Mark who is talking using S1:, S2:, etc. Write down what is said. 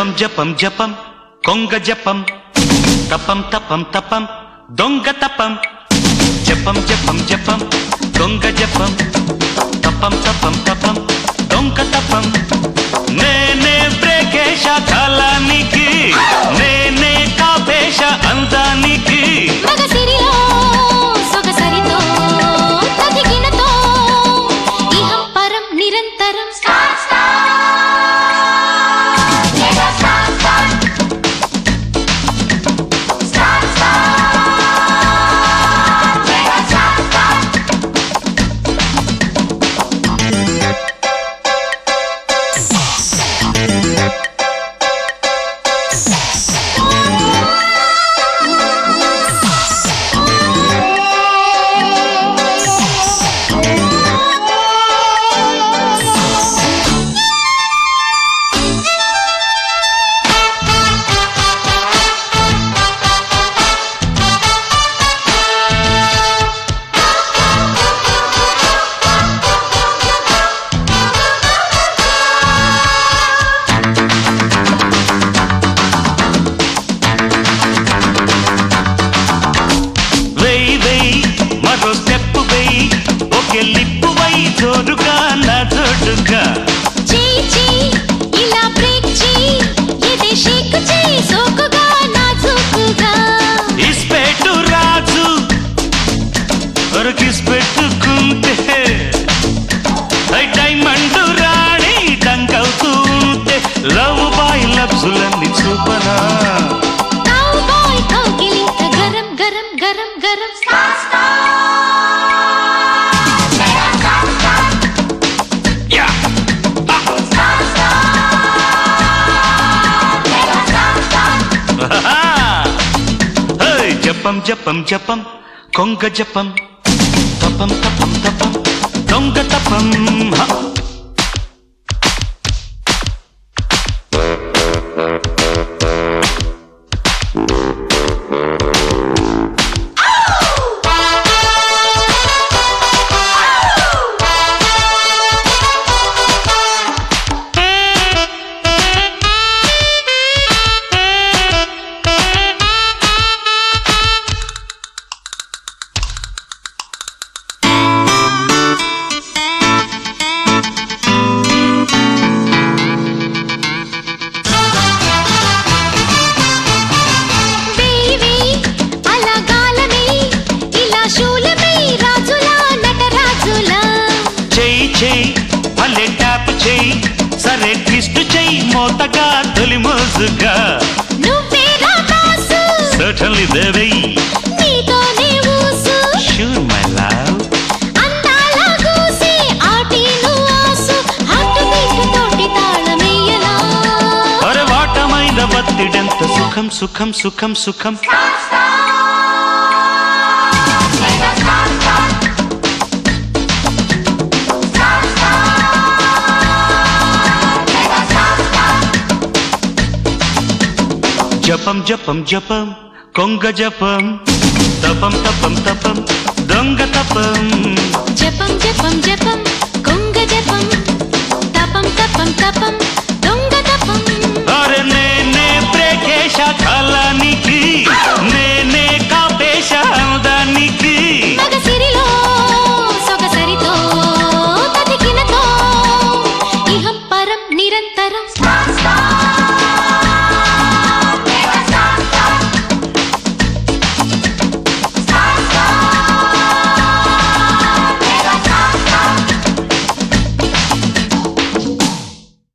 S1: జపం జపం జపం కొంగ జపం తపం తపం తపం దొంగ తపం జపం జపం జపం దొంగ జపం తపం తపం తపం దొంగ తపం నేనే బ్రేకేశ కాలానికి నేనే కాపేశ అందానికి
S2: మగసిరిలో సొగసరితో తదిగినతో ఇహం పరం నిరంతరం
S1: వెయ్యి వెయ్యి మరో స్టెప్ వెయ్యి ఒకే లిప్పు వై జోరుగా నా జోడుగా
S2: చేయి చేయి ఇలా బ్రేక్ చేయి ఎదే షేక్ చేయి సోకుగా నాజూకుగా
S1: ఇస్పెట్టు రాజు ఒరకిస్ పెట్టుకుంటే ఐ డైమండ్ రాణి డంకవుతూ ఉంటే లవ్ బాయ్ లబ్జులన్నీ చూపనా
S2: కౌ బాయ్ కౌగిలింత గరం గరం గరం గరం
S1: యా హే జపం జపం జపం కొంగ జపం తపం తపం తపం దొంగ తపం హ.
S2: బేబీ అలా గాలమే ఇలా శూలమే రాజులా నటరాజులా
S1: చెయ్యి చెయ్యి భలే ట్యాప్ చెయ్యి సరే ట్విస్ట్ చెయ్యి మోతగా తొలి మోజుగా
S2: నువ్వే రాసు
S1: సర్టన్లీ దేవై
S2: నీతోనే ఊసు
S1: షూర్ మై లవ్
S2: అందాల కూసి ఆటిను ఆసు హార్ట్ బీట్ తోటి తాళమేయలా
S1: అరే వాటమైన బత్తిడెంత సుఖం సుఖం సుఖం సుఖం జపం జపం జపం కొంగ జపం తపం తపం తపం దొంగ తపం
S2: జపం జపం జపం కొంగ జపం తపం తపం తపం దొంగ తపం
S1: అరే నేనే బ్రేకేశ కాలానికి